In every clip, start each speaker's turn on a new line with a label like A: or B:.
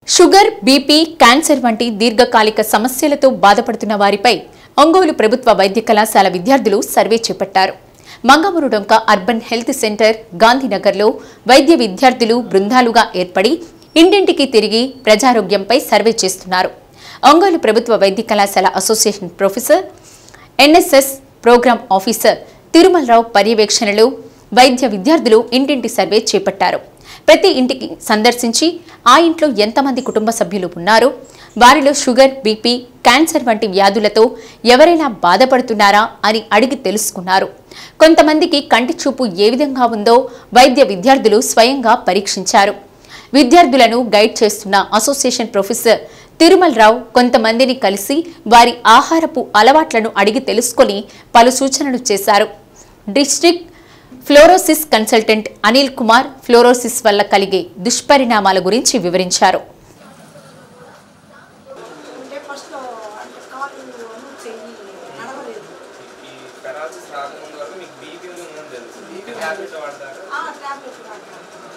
A: Sugar BP cancer వంటి దీర్ఘకాలిక సమస్యలతో బాధపడుతున్న వారిపై ఒంగోలు ప్రభుత్వ వైద్య కళాశాల విద్యార్థులు సర్వే చేపట్టారు మంగమూరుడొంక అర్బన్ హెల్త్ సెంటర్ గాంధీనగర్లో వైద్య విద్యార్థులు బృందాలుగా ఏర్పడి ఇంటింటికి తిరిగి ప్రజారోగ్యంపై సర్వే చేస్తున్నారు ఒంగోలు ప్రభుత్వ వైద్య కళాశాల association professor NSS program officer Tirumala Rao పర్యవేక్షణలో వైద్య విద్యార్థులు ఇంటింటి సర్వే చేపట్టారు ప్రతి ఇంటికి సందర్శించి ఆ ఇంట్లో ఎంతమంది కుటుంబ సభ్యులు ఉన్నారో వారిలో షుగర్ బీపీ క్యాన్సర్ వంటి వ్యాధులతో ఎవరైనా బాధపడుతున్నారా అని అడిగి తెలుసుకున్నారు కొంతమందికి కంటి చూపు ఏ విధంగా ఉందో వైద్య విద్యార్థులు స్వయంగా పరీక్షించారు విద్యార్థులను గైడ్ చేస్తున్న అసోసియేషన్ ప్రొఫెసర్ తిరుమలరావు కొంతమందిని కలిసి వారి ఆహారపు అలవాట్లను అడిగి తెలుసుకొని పలు సూచనలు చేశారు district fluorosis consultant Anil Kumar fluorosis వల్ల కలిగే దుష్పరిణామాల గురించి వివరించారు
B: అంటే ఫస్ట్ అంటే కాలు చెయ్యి నడవలేదు
C: ఈ పెరాలసిస్ రాకముందు వరకు మీకు బీపీ ఉందని తెలుసు బీపీ ట్యాబ్లెట్ వాడతారు
B: ఆ టాబ్లెట్ వాడతాను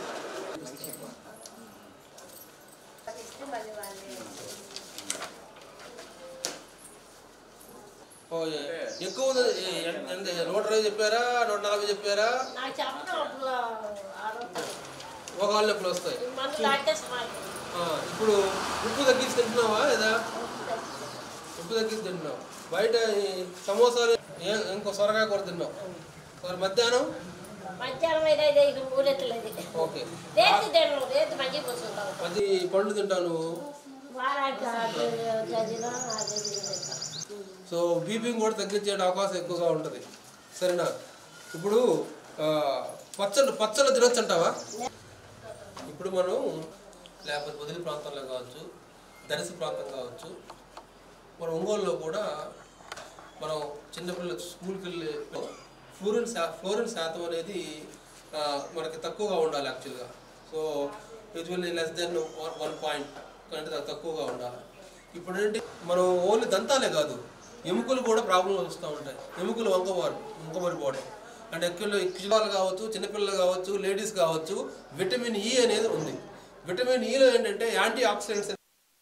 D: ఓ, ఏ- ఎక్కువ ఉంది. ఏ- ఎన్- ఎంత నూట ఇరవై చెప్పారా నూట నలభై చెప్పారా
E: నాకు చెప్పడం అప్పుడు ఆరోగ్యం
D: ఒక కాళ్ళు నొప్పులు వస్తాయి
E: మందు తాగితే సమాధి
D: ఆ, ఇప్పుడు ఉప్పు తగ్గించి తింటున్నావా లేదా ఉప్పు తగ్గించి తింటున్నావు బయట ఈ సమోసాలు ఏ- ఇంకో సొరకాయ కూర తిన్నావు మరి మధ్యాహ్నం
E: మధ్యాహ్నం అయితే ఇది ఇక ఊరెత్తలేదు
D: ఓకే
E: రేపు తినను రేపు మంచి కూర్చుంటాం
D: మధ్య ఈ పళ్ళు తింటావు నువ్వు
E: వారానికి అది చదివినా అది తింటాం
D: సో బీపీ కూడా తగ్గించే అవకాశం ఎక్కువగా ఉంటుంది సరేనా ఇప్పుడు ఆ, పచ్చళ్ళు పచ్చళ్ళు తినొచ్చు అంటావా ఇప్పుడు మనం లేకపోతే వదిలి ప్రాంతంలో కావచ్చు దరిసి ప్రాంతం కావచ్చు మన ఒంగోలులో కూడా మనం చిన్నపిల్లలు స్కూల్కి వెళ్ళే ఫ్లోరిన్ శా ఫ్లోరిన్ శాతం అనేది ఆ, మనకి తక్కువగా ఉండాలి యాక్చువల్గా so usually less than one point కంటే తక్కువ- తక్కువగా ఉండాలి ఇప్పుడు ఏంటి మనం ఓన్లీ దంతాలే కాదు ఎముకలు కూడా ప్రాబ్లం వస్తూ ఉంటాయి ఎముకలు వంకబారు వంకబడిపోవడం అంటే ఎక్కువ పిల్లలు కావచ్చు చిన్నపిల్లలు కావచ్చు లేడీస్ కావచ్చు విటమిన్ ఈ అనేది ఉంది విటమిన్ ఈలో ఏంటంటే యాంటీ ఆక్సిడెంట్స్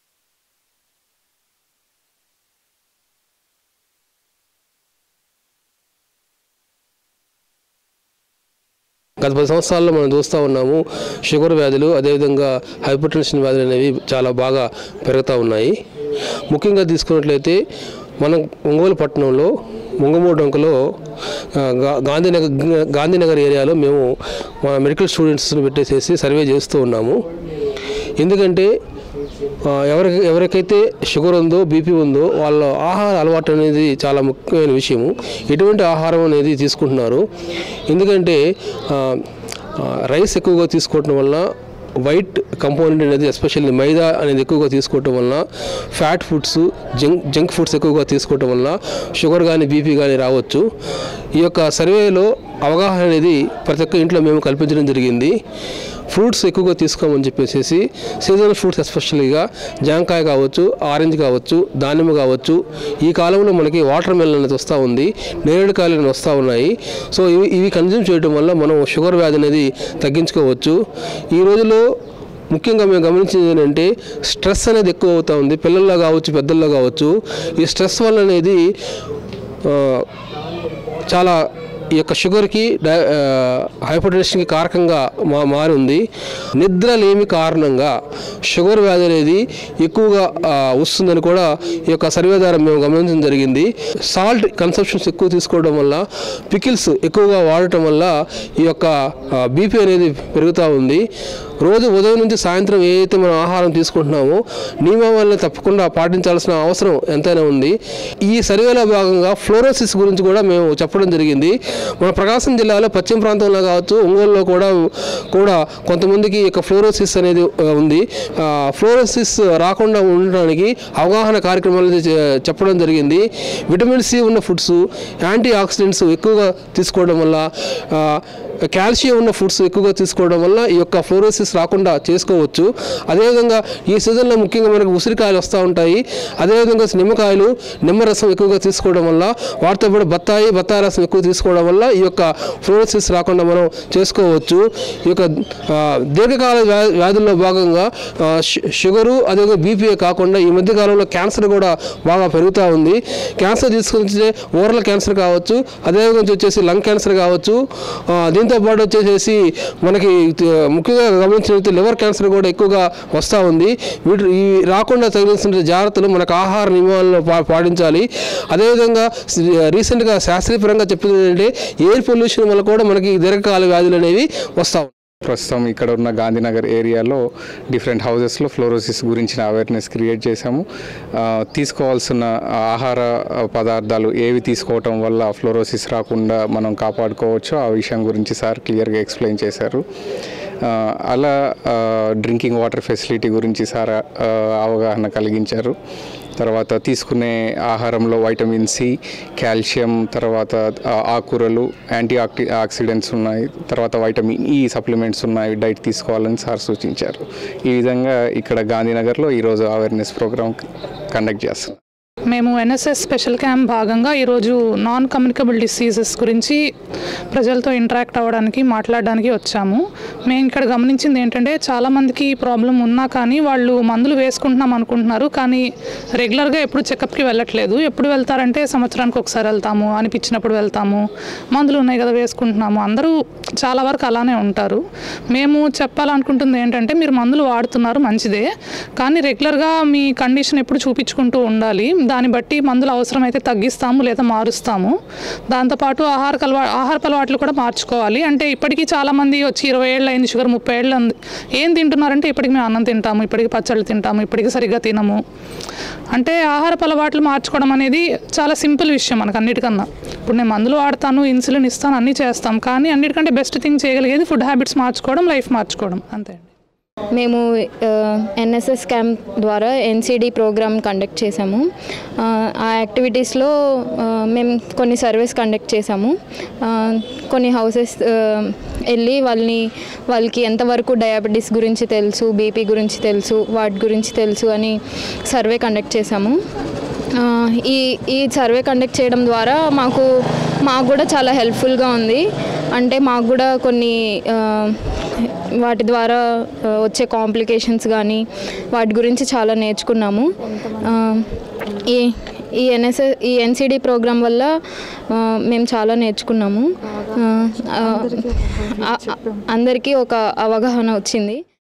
D: గత పది సంవత్సరాల్లో మనం చూస్తూ ఉన్నాము షుగర్ వ్యాధులు అదేవిధంగా హైపర్ టెన్షన్ వ్యాధులు అనేవి చాలా బాగా పెరుగుతూ ఉన్నాయి ముఖ్యంగా తీసుకున్నట్లయితే మనం ఒంగోలు పట్టణంలో ముంగమూడొంకలో ఆ, గా- గాంధీనగర్ గాంధీనగర్ ఏరియాలో మేము మా మెడికల్ స్టూడెంట్స్ని పెట్టేసేసి సర్వే చేస్తూ ఉన్నాము ఎందుకంటే ఆ, ఎవరికి ఎవరికైతే షుగర్ ఉందో బీపీ ఉందో వాళ్ళ ఆహార అలవాటు అనేది చాలా ముఖ్యమైన విషయము ఎటువంటి ఆహారం అనేది తీసుకుంటున్నారు ఎందుకంటే ఆ, ఆ, రైస్ ఎక్కువగా తీసుకోవటం వల్ల వైట్ కంపోనెంట్ అనేది ఎస్పెషల్లీ మైదా అనేది ఎక్కువగా తీసుకోవటం వల్ల fat foods junk junk foods ఎక్కువగా తీసుకోవటం వల్ల షుగర్ కానీ బీపీ కానీ రావచ్చు ఈ యొక్క సర్వేలో అవగాహన అనేది ప్రతి ఒక్క ఇంట్లో మేము కల్పించడం జరిగింది ఫ్రూట్స్ ఎక్కువగా తీసుకోమని చెప్పేసి సీజనల్ ఫ్రూట్స్ ఎస్పెషల్గా జాంకాయ కావచ్చు ఆరెంజ్ కావచ్చు దానిమ్మ కావచ్చు ఈ కాలంలో మనకి వాటర్ మెలన్ అనేది వస్తూ ఉంది నేరేడుకాయలు అనేవి వస్తూ ఉన్నాయి సో ఇవి ఇవి కన్జ్యూమ్ చేయడం వల్ల మనం షుగర్ వ్యాధి అనేది తగ్గించుకోవచ్చు ఈ రోజుల్లో ముఖ్యంగా మేము గమనించింది ఏంటంటే స్ట్రెస్ అనేది ఎక్కువ అవుతూ ఉంది పిల్లల్లో కావచ్చు పెద్దల్లో కావచ్చు ఈ స్ట్రెస్ వల్ల అనేది ఆ, చాలా ఈ యొక్క షుగర్కి డై హైపర్ టెన్షన్కి కారకంగా మా మారి ఉంది నిద్ర లేమి కారణంగా షుగర్ వ్యాధి అనేది ఎక్కువగా ఆ, వస్తుందని కూడా ఈ యొక్క సర్వే ద్వారా మేము గమనించడం జరిగింది సాల్ట్ కన్సంప్షన్స్ ఎక్కువ తీసుకోవడం వల్ల పికిల్స్ ఎక్కువగా వాడటం వల్ల ఈ యొక్క బీపీ అనేది పెరుగుతూ ఉంది రోజు ఉదయం నుంచి సాయంత్రం ఏదైతే మనం ఆహారం తీసుకుంటున్నామో నియమావళిని తప్పకుండా పాటించాల్సిన అవసరం ఎంతైనా ఉంది ఈ సర్వేలో భాగంగా ఫ్లోరోసిస్ గురించి కూడా మేము చెప్పడం జరిగింది మన ప్రకాశం జిల్లాలో పశ్చిమ ప్రాంతంలో కావచ్చు ఒంగోలులో కూడా కూడా కొంతమందికి ఈ యొక్క ఫ్లోరోసిస్ అనేది ఆ, ఉంది ఆ, ఫ్లోరోసిస్ రాకుండా ఉండడానికి అవగాహన కార్యక్రమాలు చే- చెప్పడం జరిగింది విటమిన్ సి ఉన్న ఫుడ్స్ యాంటీ ఆక్సిడెంట్స్ ఎక్కువగా తీసుకోవడం వల్ల ఆ, కాల్షియం ఉన్న ఫుడ్స్ ఎక్కువగా తీసుకోవడం వల్ల ఈ యొక్క ఫ్లోరోసిస్ రాకుండా చేసుకోవచ్చు అదేవిధంగా ఈ సీజన్లో ముఖ్యంగా మనకు ఉసిరికాయలు వస్తూ ఉంటాయి అదేవిధంగా నిమ్మకాయలు నిమ్మరసం ఎక్కువగా తీసుకోవడం వల్ల వాటితో పాటు బత్తాయి బత్తాయి రసం ఎక్కువ తీసుకోవడం వల్ల ఈ యొక్క ఫ్లోరోసిస్ రాకుండా మనం చేసుకోవచ్చు ఈ యొక్క ఆ, దీర్ఘకాల వ్యా- వ్యాధుల్లో భాగంగా ఆ, షు- షుగరు అదేవిధంగా బీపీ కాకుండా ఈ మధ్య కాలంలో క్యాన్సర్ కూడా బాగా పెరుగుతూ ఉంది క్యాన్సర్ తీసుకుంటే ఓరల్ క్యాన్సర్ కావచ్చు అదేవిధంగా వచ్చేసి లంగ్ క్యాన్సర్ కావచ్చు ఆ, దీంతో పాటు వచ్చేసేసి మనకి త- ముఖ్యంగా గమనించినట్లయితే లివర్ క్యాన్సర్ కూడా ఎక్కువగా వస్తూ ఉంది వీటి ఈ రాకుండా తగిలిసిన జాగ్రత్తలు మనకు ఆహార నియమాలను పా పాటించాలి అదేవిధంగా రీసెంట్గా శాస్త్రీయపరంగా చెప్పింది ఏంటంటే ఎయిర్ పొల్యూషన్ వల్ల కూడా మనకి దీర్ఘకాల వ్యాధులు అనేవి వస్తూ ఉంటాయి
F: ప్రస్తుతం ఇక్కడ ఉన్న గాంధీనగర్ ఏరియాలో డిఫరెంట్ హౌసెస్లో ఫ్లోరోసిస్ గురించిన అవేర్నెస్ క్రియేట్ చేశాము ఆ, తీసుకోవాల్సిన ఆహార పదార్థాలు ఏవి తీసుకోవటం వల్ల ఫ్లోరోసిస్ రాకుండా మనం కాపాడుకోవచ్చో ఆ విషయం గురించి సార్ క్లియర్గా ఎక్స్ప్లెయిన్ చేశారు ఆ, అలా డ్రింకింగ్ వాటర్ ఫెసిలిటీ గురించి సార్ ఆ, అవగాహన కలిగించారు తర్వాత తీసుకునే ఆహారంలో వైటమిన్ సి కాల్షియం తర్వాత ఆ, ఆకుకూరలు యాంటీ ఆక్టి ఆక్సిడెంట్స్ ఉన్నాయి తర్వాత వైటమిన్ ఈ సప్లిమెంట్స్ ఉన్నాయి డైట్ తీసుకోవాలని సార్ సూచించారు ఈ విధంగా ఇక్కడ గాంధీనగర్లో ఈరోజు అవేర్నెస్ ప్రోగ్రామ్ కండక్ట్ చేస్తున్నాం
G: మేము ఎన్ఎస్ఎస్ స్పెషల్ క్యాంప్ భాగంగా ఈరోజు నాన్ కమ్యూనికబుల్ డిసీజెస్ గురించి ప్రజలతో ఇంటరాక్ట్ అవ్వడానికి మాట్లాడడానికి వచ్చాము మేము ఇక్కడ గమనించింది ఏంటంటే చాలామందికి ఈ ప్రాబ్లం ఉన్నా కానీ వాళ్ళు మందులు వేసుకుంటున్నాం అనుకుంటున్నారు కానీ రెగ్యులర్గా ఎప్పుడు చెకప్కి వెళ్ళట్లేదు ఎప్పుడు వెళ్తారంటే సంవత్సరానికి ఒకసారి వెళ్తాము అనిపించినప్పుడు వెళ్తాము మందులు ఉన్నాయి కదా వేసుకుంటున్నాము అందరూ చాలా వరకు అలానే ఉంటారు మేము చెప్పాలనుకుంటుంది ఏంటంటే మీరు మందులు వాడుతున్నారు మంచిదే కానీ రెగ్యులర్గా మీ కండిషన్ ఎప్పుడు చూపించుకుంటూ ఉండాలి దాన్ని బట్టి మందులు అవసరమైతే తగ్గిస్తాము లేదా మారుస్తాము దాంతోపాటు ఆహార అలవా ఆహార అలవాట్లు కూడా మార్చుకోవాలి అంటే ఇప్పటికీ చాలామంది వచ్చి ఇరవై ఏళ్ళు అయింది షుగర్ ముప్పై ఏళ్ళు ఉంది ఏం తింటున్నారంటే ఇప్పటికి మేము అన్నం తింటాము ఇప్పటికి పచ్చళ్ళు తింటాము ఇప్పటికి సరిగ్గా తినము అంటే ఆహార అలవాట్లు మార్చుకోవడం అనేది చాలా సింపుల్ విషయం మనకు అన్నిటికన్నా ఇప్పుడు నేను మందులు వాడతాను ఇన్సులిన్ ఇస్తాను అన్నీ చేస్తాం కానీ అన్నిటికంటే బెస్ట్ థింగ్ చేయగలిగేది ఫుడ్ హ్యాబిట్స్ మార్చుకోవడం లైఫ్ మార్చుకోవడం అంతే అండి
H: మేము ఎన్ఎస్ఎస్ క్యాంప్ ద్వారా ఎన్సిడి ప్రోగ్రామ్ కండక్ట్ చేసాము ఆ, ఆ యాక్టివిటీస్లో ఆ, మేము కొన్ని సర్వీస్ కండక్ట్ చేసాము ఆ, కొన్ని హౌసెస్ వెళ్ళి వాళ్ళని వాళ్ళకి ఎంతవరకు డయాబెటీస్ గురించి తెలుసు బీపీ గురించి తెలుసు వాటి గురించి తెలుసు అని సర్వే కండక్ట్ చేసాము ఆ, ఈ ఈ సర్వే కండక్ట్ చేయడం ద్వారా మాకు మాకు కూడా చాలా హెల్ప్ఫుల్గా ఉంది అంటే మాకు కూడా కొన్ని ఆ, వాటి ద్వారా ఆ, వచ్చే కాంప్లికేషన్స్ కానీ వాటి గురించి చాలా నేర్చుకున్నాము ఆ, ఈ ఈ ఎన్ఎస్ఎస్ ఈ ఎన్సిడి ప్రోగ్రాం వల్ల ఆ, మేము చాలా నేర్చుకున్నాము ఆ, ఆ, అందరికీ ఒక అవగాహన వచ్చింది